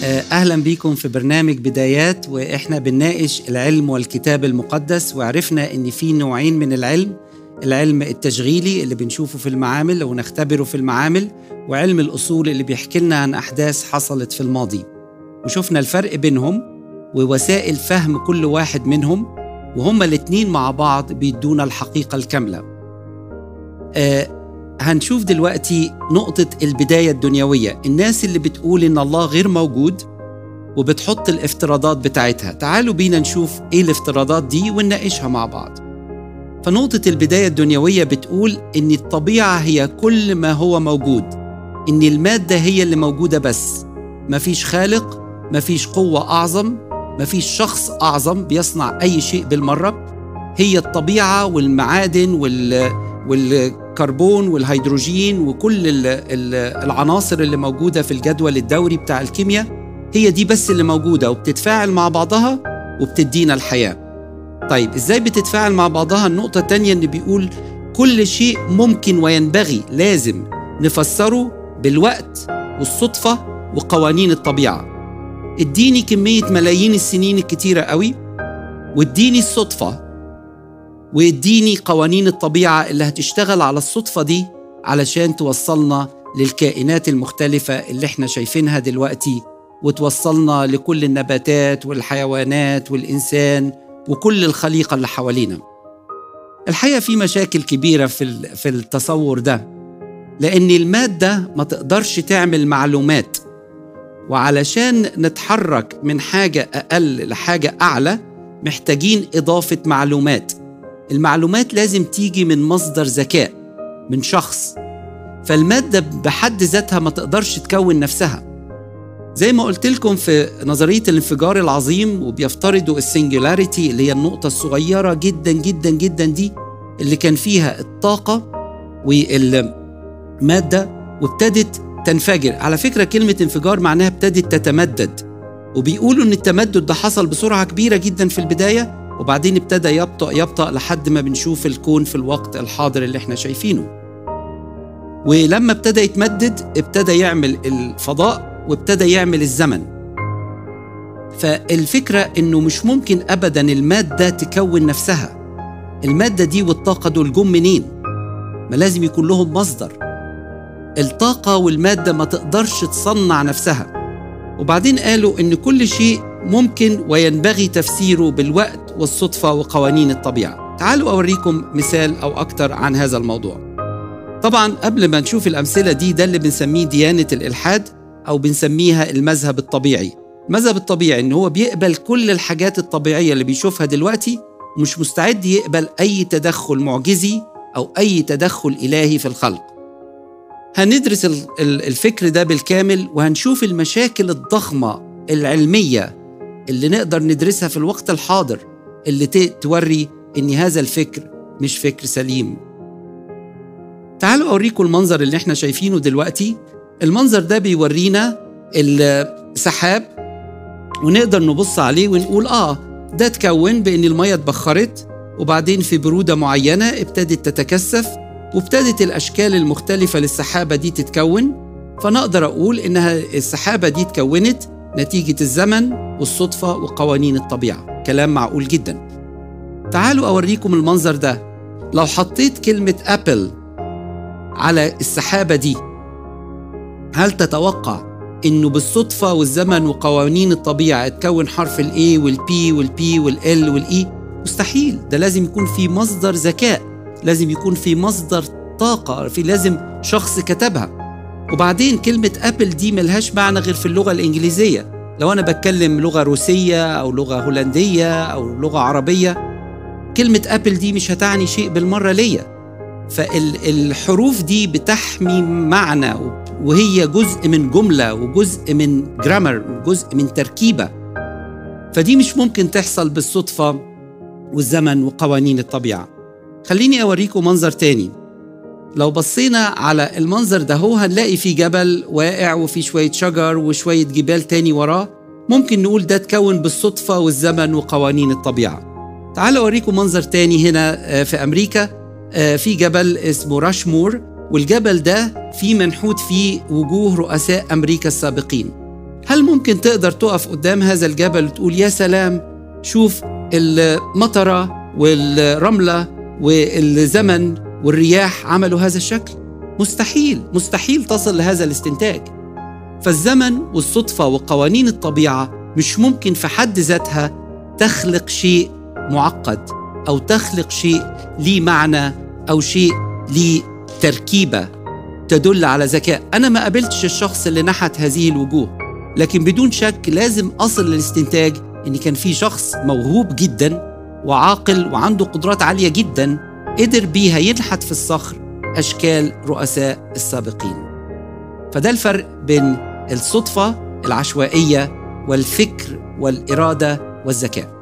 اهلا بيكم في برنامج بدايات واحنا بنناقش العلم والكتاب المقدس وعرفنا ان في نوعين من العلم العلم التشغيلي اللي بنشوفه في المعامل ونختبره في المعامل وعلم الاصول اللي بيحكي لنا عن احداث حصلت في الماضي وشفنا الفرق بينهم ووسائل فهم كل واحد منهم وهما الاتنين مع بعض بيدونا الحقيقه الكامله آه هنشوف دلوقتي نقطة البداية الدنيوية الناس اللي بتقول إن الله غير موجود وبتحط الافتراضات بتاعتها تعالوا بينا نشوف إيه الافتراضات دي ونناقشها مع بعض فنقطة البداية الدنيوية بتقول إن الطبيعة هي كل ما هو موجود إن المادة هي اللي موجودة بس مفيش خالق مفيش قوة أعظم مفيش شخص أعظم بيصنع أي شيء بالمرة هي الطبيعة والمعادن وال والكربون والهيدروجين وكل العناصر اللي موجودة في الجدول الدوري بتاع الكيمياء هي دي بس اللي موجودة وبتتفاعل مع بعضها وبتدينا الحياة طيب ازاي بتتفاعل مع بعضها النقطة التانية ان بيقول كل شيء ممكن وينبغي لازم نفسره بالوقت والصدفة وقوانين الطبيعة اديني كمية ملايين السنين الكتيرة قوي واديني الصدفة واديني قوانين الطبيعة اللي هتشتغل على الصدفة دي علشان توصلنا للكائنات المختلفة اللي احنا شايفينها دلوقتي وتوصلنا لكل النباتات والحيوانات والإنسان وكل الخليقة اللي حوالينا الحقيقة في مشاكل كبيرة في, في التصور ده لأن المادة ما تقدرش تعمل معلومات وعلشان نتحرك من حاجة أقل لحاجة أعلى محتاجين إضافة معلومات المعلومات لازم تيجي من مصدر ذكاء من شخص فالمادة بحد ذاتها ما تقدرش تكون نفسها زي ما قلت لكم في نظرية الانفجار العظيم وبيفترضوا السنجولاريتي اللي هي النقطة الصغيرة جدا جدا جدا دي اللي كان فيها الطاقة والمادة وابتدت تنفجر على فكرة كلمة انفجار معناها ابتدت تتمدد وبيقولوا ان التمدد ده حصل بسرعة كبيرة جدا في البداية وبعدين ابتدى يبطأ يبطأ لحد ما بنشوف الكون في الوقت الحاضر اللي احنا شايفينه ولما ابتدى يتمدد ابتدى يعمل الفضاء وابتدى يعمل الزمن فالفكرة انه مش ممكن ابدا المادة تكون نفسها المادة دي والطاقة دول جم منين ما لازم يكون لهم مصدر الطاقة والمادة ما تقدرش تصنع نفسها وبعدين قالوا ان كل شيء ممكن وينبغي تفسيره بالوقت والصدفة وقوانين الطبيعة تعالوا أوريكم مثال أو أكتر عن هذا الموضوع طبعا قبل ما نشوف الأمثلة دي ده اللي بنسميه ديانة الإلحاد أو بنسميها المذهب الطبيعي المذهب الطبيعي إن هو بيقبل كل الحاجات الطبيعية اللي بيشوفها دلوقتي ومش مستعد يقبل أي تدخل معجزي أو أي تدخل إلهي في الخلق هندرس الفكر ده بالكامل وهنشوف المشاكل الضخمة العلمية اللي نقدر ندرسها في الوقت الحاضر اللي توري ان هذا الفكر مش فكر سليم تعالوا اوريكم المنظر اللي احنا شايفينه دلوقتي المنظر ده بيورينا السحاب ونقدر نبص عليه ونقول اه ده اتكون بان الميه اتبخرت وبعدين في بروده معينه ابتدت تتكثف وابتدت الاشكال المختلفه للسحابه دي تتكون فنقدر اقول انها السحابه دي اتكونت نتيجه الزمن والصدفة وقوانين الطبيعة كلام معقول جدا تعالوا أوريكم المنظر ده لو حطيت كلمة أبل على السحابة دي هل تتوقع إنه بالصدفة والزمن وقوانين الطبيعة اتكون حرف ال A وال P وال P وال L وال E مستحيل ده لازم يكون في مصدر ذكاء لازم يكون في مصدر طاقة في لازم شخص كتبها وبعدين كلمة أبل دي ملهاش معنى غير في اللغة الإنجليزية لو أنا بتكلم لغة روسية أو لغة هولندية أو لغة عربية كلمة أبل دي مش هتعني شيء بالمرة ليا فالحروف دي بتحمي معنى وهي جزء من جملة وجزء من جرامر وجزء من تركيبة فدي مش ممكن تحصل بالصدفة والزمن وقوانين الطبيعة خليني أوريكم منظر تاني لو بصينا على المنظر ده هو هنلاقي في جبل واقع وفي شوية شجر وشوية جبال تاني وراه ممكن نقول ده اتكون بالصدفة والزمن وقوانين الطبيعة تعالوا أوريكم منظر تاني هنا في أمريكا في جبل اسمه راشمور والجبل ده فيه منحوت فيه وجوه رؤساء أمريكا السابقين هل ممكن تقدر تقف قدام هذا الجبل وتقول يا سلام شوف المطرة والرملة والزمن والرياح عملوا هذا الشكل مستحيل مستحيل تصل لهذا الاستنتاج فالزمن والصدفة وقوانين الطبيعة مش ممكن في حد ذاتها تخلق شيء معقد أو تخلق شيء ليه معنى أو شيء ليه تركيبة تدل على ذكاء أنا ما قابلتش الشخص اللي نحت هذه الوجوه لكن بدون شك لازم أصل للاستنتاج إن كان في شخص موهوب جدا وعاقل وعنده قدرات عالية جدا قدر بيها ينحت في الصخر أشكال رؤساء السابقين فده الفرق بين الصدفة العشوائية والفكر والإرادة والذكاء